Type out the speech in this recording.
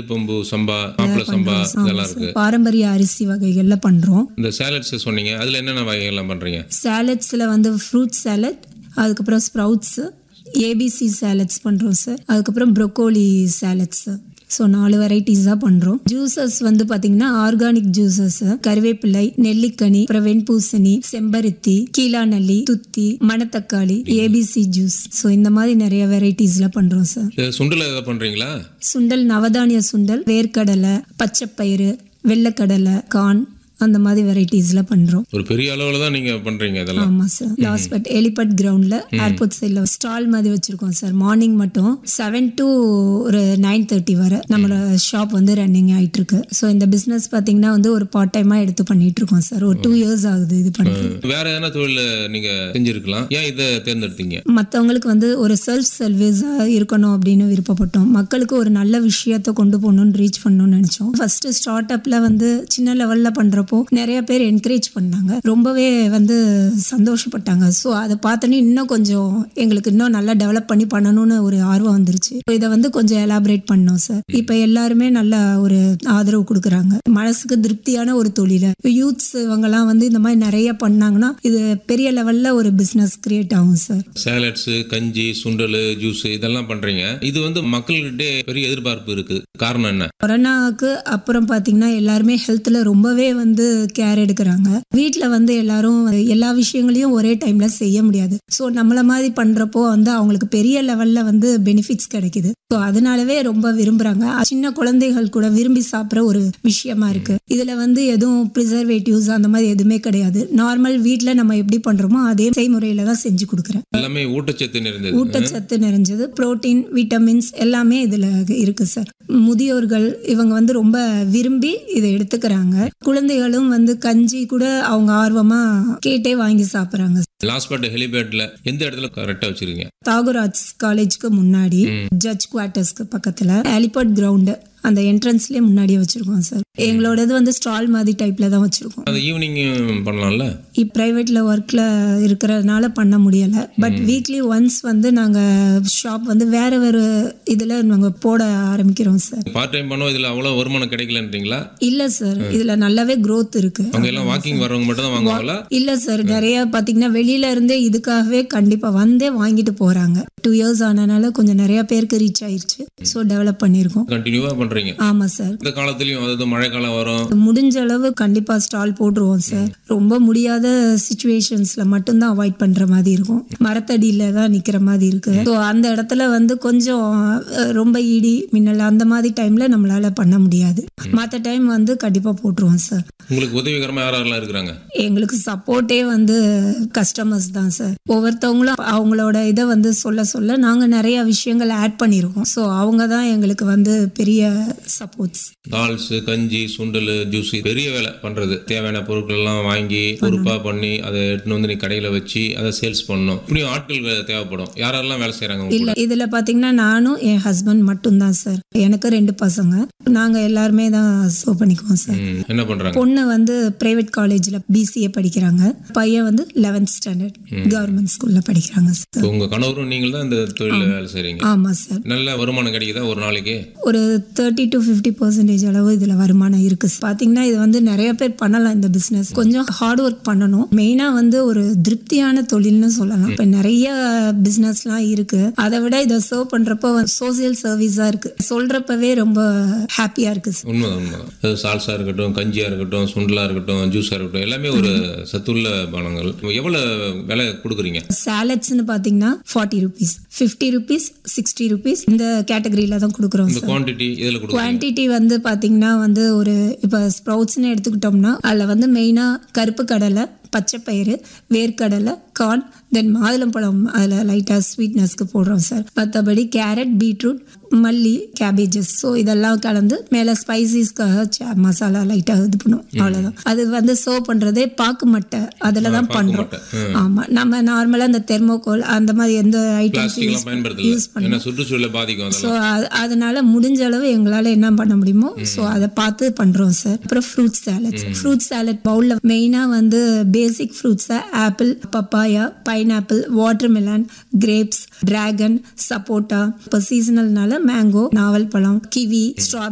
வெள்ளுப்பம்பு சம்பா மாப்பிள சம்பா இதெல்லாம் இருக்கு பாரம்பரிய அரிசி வகைகள்ல பண்றோம் இந்த சேலட்ஸ் சொன்னீங்க அதுல என்னென்ன வகைகள்லாம் பண்றீங்க சாலட்ஸில் வந்து ஃப்ரூட் சாலட் அதுக்கப்புறம் ஸ்ப்ரவுட்ஸு ஏபிசி சாலட்ஸ் பண்ணுறோம் சார் அதுக்கப்புறம் ப்ரொக்கோலி சாலட்ஸ் ஸோ நாலு வெரைட்டிஸ் தான் பண்ணுறோம் ஜூசஸ் வந்து பார்த்தீங்கன்னா ஆர்கானிக் ஜூசஸ் கருவேப்பிலை நெல்லிக்கனி அப்புறம் வெண்பூசணி செம்பருத்தி கீழாநெல்லி துத்தி மணத்தக்காளி ஏபிசி ஜூஸ் ஸோ இந்த மாதிரி நிறைய வெரைட்டிஸ்ல பண்ணுறோம் சார் இது சுண்டல் ஏதாவது பண்றீங்களா சுண்டல் நவதானிய சுண்டல் வேர்க்கடலை பச்சைப்பயிறு வெள்ளைக்கடலை கார்ன் அந்த மாதிரி வெரைட்டிஸ்ல பண்ணுறோம் ஒரு பெரிய அளவுல தான் நீங்க பண்றீங்க இதெல்லாம் ஆமா சார் லாஸ்ட் பட் எலிபட் கிரவுண்ட்ல ஏர்போர்ட் சைட்ல ஸ்டால் மாதிரி வச்சிருக்கோம் சார் மார்னிங் மட்டும் செவன் டு ஒரு நைன் தேர்ட்டி வரை நம்மளோட ஷாப் வந்து ரன்னிங் ஆயிட்டு இருக்கு ஸோ இந்த பிசினஸ் பாத்தீங்கன்னா வந்து ஒரு பார்ட் டைமா எடுத்து பண்ணிட்டு இருக்கோம் சார் ஒரு டூ இயர்ஸ் ஆகுது இது பண்றது வேற எதனா தொழில நீங்க செஞ்சிருக்கலாம் ஏன் இதை தேர்ந்தெடுத்தீங்க மற்றவங்களுக்கு வந்து ஒரு செல்ஃப் சர்வீஸாக இருக்கணும் அப்படின்னு விருப்பப்பட்டோம் மக்களுக்கு ஒரு நல்ல விஷயத்த கொண்டு போகணும்னு ரீச் பண்ணணும்னு நினச்சோம் ஃபர்ஸ்ட் ஸ்டார்ட் அப்பில் வந்து சின்ன லெவலில் பண்ணுறப்போ நிறைய பேர் என்கரேஜ் பண்ணாங்க ரொம்பவே வந்து சந்தோஷப்பட்டாங்க ஸோ அதை பார்த்தோன்னே இன்னும் கொஞ்சம் எங்களுக்கு இன்னும் நல்லா டெவலப் பண்ணி பண்ணணும்னு ஒரு ஆர்வம் வந்துருச்சு இதை வந்து கொஞ்சம் எலாபரேட் பண்ணோம் சார் இப்போ எல்லாருமே நல்ல ஒரு ஆதரவு கொடுக்குறாங்க மனசுக்கு திருப்தியான ஒரு தொழில யூத்ஸ் இவங்கெல்லாம் வந்து இந்த மாதிரி நிறைய பண்ணாங்கன்னா இது பெரிய லெவல்ல ஒரு பிசினஸ் கிரியேட் ஆகும் சார் சேலட்ஸ் கஞ்சி சுண்டல் ஜூஸ் இதெல்லாம் பண்றீங்க இது வந்து மக்கள்கிட்ட பெரிய எதிர்பார்ப்பு இருக்கு காரணம் என்ன கொரோனாவுக்கு அப்புறம் பார்த்தீங்கன்னா எல்லாருமே ஹெல்த்தில் ரொம்பவே வந்து கேர் எடுக்கிறாங்க வீட்டில் வந்து எல்லாரும் எல்லா விஷயங்களையும் ஒரே டைம்ல செய்ய முடியாது ஸோ நம்மள மாதிரி பண்ணுறப்போ வந்து அவங்களுக்கு பெரிய லெவலில் வந்து பெனிஃபிட்ஸ் கிடைக்குது ஸோ அதனாலவே ரொம்ப விரும்புகிறாங்க சின்ன குழந்தைகள் கூட விரும்பி சாப்பிட்ற ஒரு விஷயமா இருக்கு இதில் வந்து எதுவும் ப்ரிசர்வேட்டிவ்ஸ் அந்த மாதிரி எதுவுமே கிடையாது நார்மல் வீட்டில் நம்ம எப்படி பண்ணுறோமோ அதே செய்முறையில் தான் செஞ்சு கொடுக்குறேன் எல்லாமே ஊட்டச்சத்து நிறைந்தது ஊட்டச்சத்து நிறைஞ்சது புரோட்டீன் விட்டமின்ஸ் எல்லாமே இதுல இருக்கு சார் முதியோர்கள் இவங்க வந்து ரொம்ப விரும்பி இதை எடுத்துக்கிறாங்க குழந்தைகளும் வந்து கஞ்சி கூட அவங்க ஆர்வமா கேட்டே வாங்கி சாப்பிடுறாங்க லாஸ்பேட் ஹெலிபேட்ல எந்த இடத்துல கரெக்டா வச்சிருக்கீங்க தாகூர் ஆர்ட்ஸ் காலேஜ்க்கு முன்னாடி ஜட்ஜ் குவார்ட்டர்ஸ்க்கு பக்கத்துல ஹெலிபாட் கிரவுண்டு அந்த என்ட்ரன்ஸ்லயே முன்னாடியே வச்சிருக்கோம் சார் எங்களோடது வந்து ஸ்டால் மாதிரி டைப்ல தான் வச்சிருக்கோம் அது ஈவினிங் பண்ணலாம்ல ப்ரைவேட்ல ஒர்க்ல இருக்கிறதுனால பண்ண முடியல பட் வீக்லி ஒன்ஸ் வந்து நாங்க ஷாப் வந்து வேற வேற இதுல நாங்க போட ஆரம்பிக்கிறோம் சார் பார்ட் டைம் பண்ணோம் இதுல அவ்வளவு வருமானம் கிடைக்கலன்றீங்களா இல்ல சார் இதுல நல்லாவே growth இருக்கு அவங்க எல்லாம் வாக்கிங் வரவங்க மட்டும் தான் வாங்குவாங்களா இல்ல சார் நிறைய பாத்தீங்கன்னா வெளியில இருந்தே இதுக்காகவே கண்டிப்பா வந்தே வாங்கிட்டு போறாங்க டூ இயர்ஸ் ஆனனால கொஞ்சம் நிறைய பேருக்கு ரீச் ஆயிருச்சு ஸோ டெவலப் பண்ணியிருக்கோம் கண்டினியூவா பண்றீங்க ஆமா சார் இந்த காலத்துலயும் அதாவது மழை காலம் வரும் முடிஞ்ச அளவு கண்டிப்பா ஸ்டால் போட்டுருவோம் சார் ரொம்ப முடியாத சுச்சுவேஷன்ஸ்ல மட்டும்தான் அவாய்ட் பண்ற மாதிரி இருக்கும் மரத்தடியில தான் நிக்கிற மாதிரி இருக்கு ஸோ அந்த இடத்துல வந்து கொஞ்சம் அஹ், ரொம்ப இடி மின்னல் அந்த மாதிரி டைம்ல நம்மளால பண்ண முடியாது மற்ற டைம் வந்து கண்டிப்பா போட்டுருவோம் சார் உங்களுக்கு உதவிகரமா யார் யாரெல்லாம் இருக்கிறாங்க எங்களுக்கு சப்போர்ட்டே வந்து கஸ்டமர்ஸ் தான் சார் ஒவ்வொருத்தவங்களும் அவங்களோட இதை வந்து சொல்ல சொல்ல நாங்க நிறைய விஷயங்கள் ஆட் பண்ணியிருக்கோம் ஸோ அவங்க தான் எங்களுக்கு வந்து பெரிய சப்போர்ட்ஸ் தால்ஸ் கஞ்சி சுண்டல் ஜூஸ் பெரிய வேலை பண்றது தேவையான பொருட்கள் எல்லாம் வாங்கி பொறுப்பா பண்ணி அதை எடுத்துன்னு வந்து நீ கடையில வச்சு அதை சேல்ஸ் பண்ணணும் இப்படியும் ஆட்கள் வே- தேவைப்படும் யாரெல்லாம் வேலை செய்றாங்க உங்க கூட? இல்ல இதுல பாத்தீங்கன்னா நானும் என் ஹஸ்பண்ட் மட்டும்தான் சார் எனக்கு ரெண்டு பசங்க நாங்க எல்லாருமே தான் சோ பண்ணிக்குவோம் சார் ம், என்ன பண்றாங்க பொண்ணு வந்து பிரைவேட் காலேஜ்ல பிசிஏ படிக்கிறாங்க பையன் வந்து லெவன்த் ஸ்டாண்டர்ட் கவர்மெண்ட் ஸ்கூல்ல படிக்கிறாங்க சார் இப்ப உங்க கணவரும் நீங்கள் தான் இந்த தொழில வேலை செய்றீங்க ஆமா சார் நல்ல வருமானம் கிடைக்குதா ஒரு நாளைக்கு ஒரு தேர்ட்டி டு ஃபிஃப்டி பர்சன்டேஜ் அளவு இதில் வருமானம் இருக்கு பார்த்தீங்கன்னா இது வந்து நிறைய பேர் பண்ணலாம் இந்த பிஸ்னஸ் கொஞ்சம் ஹார்ட் ஒர்க் பண்ணணும் மெயினாக வந்து ஒரு திருப்தியான தொழில்னு சொல்லலாம் இப்போ நிறைய பிஸ்னஸ்லாம் இருக்கு அதை விட இதை சர்வ் பண்ணுறப்போ சோசியல் சர்வீஸாக இருக்கு சொல்றப்பவே ரொம்ப ஹாப்பியாக இருக்கு சார் உண்மைதான் உண்மைதான் அது சால்சா இருக்கட்டும் கஞ்சியா இருக்கட்டும் சுண்டலா இருக்கட்டும் ஜூஸா இருக்கட்டும் எல்லாமே ஒரு சத்துள்ள பானங்கள் எவ்வளவு விலை கொடுக்குறீங்க சாலட்ஸ்னு பார்த்தீங்கன்னா forty rupees fifty rupees sixty rupees இந்த கேட்டகரியில தான் கொடுக்குறோம் இந்த குவாண்டிட்டி இதில் கொடுக்குறீங்க குவான்டிட்டி வந்து பாத்தீங்கன்னா வந்து ஒரு இப்போ ஸ்ப்ரவுட்ஸ்னு எடுத்துக்கிட்டோம்னா அதில் வந்து மெயினாக கருப்பு கடலை பச்சைப்பயிறு வேர்க்கடலை கார்ன் தென் மாதுளம்பழம் அதில் லைட்டாக ஸ்வீட்னஸ்க்கு போடுறோம் சார் மற்றபடி கேரட் பீட்ரூட் மல்லி கேபேஜஸ் ஸோ இதெல்லாம் கலந்து மேலே ஸ்பைசிஸ்க்காக மசாலா லைட்டாக இது பண்ணுவோம் அவ்வளோதான் அது வந்து சர்வ் பண்ணுறதே பாக்கு மட்டை அதில் தான் பண்ணுறோம் மட்டை. ஆமாம் நம்ம நார்மலாக இந்த தெர்மோகோல் அந்த மாதிரி எந்த ஐட்டம்ஸ் பிளாஸ்டிக்லாம் யூஸ் பயன்படுத்தல ஏன்னா சுற்றுச்சூழலை பாதிக்கும் அதெல்லாம் ஸோ அதனால முடிஞ்ச அளவு எங்களால் என்ன பண்ண முடியுமோ ஸோ அதை பார்த்து பண்ணுறோம் சார் அப்புறம் ஃப்ரூட் சாலட்ஸ் ஃப்ரூட் சாலட் பவுலில் மெயினாக வந்து பேசிக் ஃப்ரூட்ஸை apple papaya pineapple watermelon grapes dragon சப்போட்டா இப்போ சீசனல்னால மேங்கோ நாவல் பழம் கிவி ஸ்ட்ரா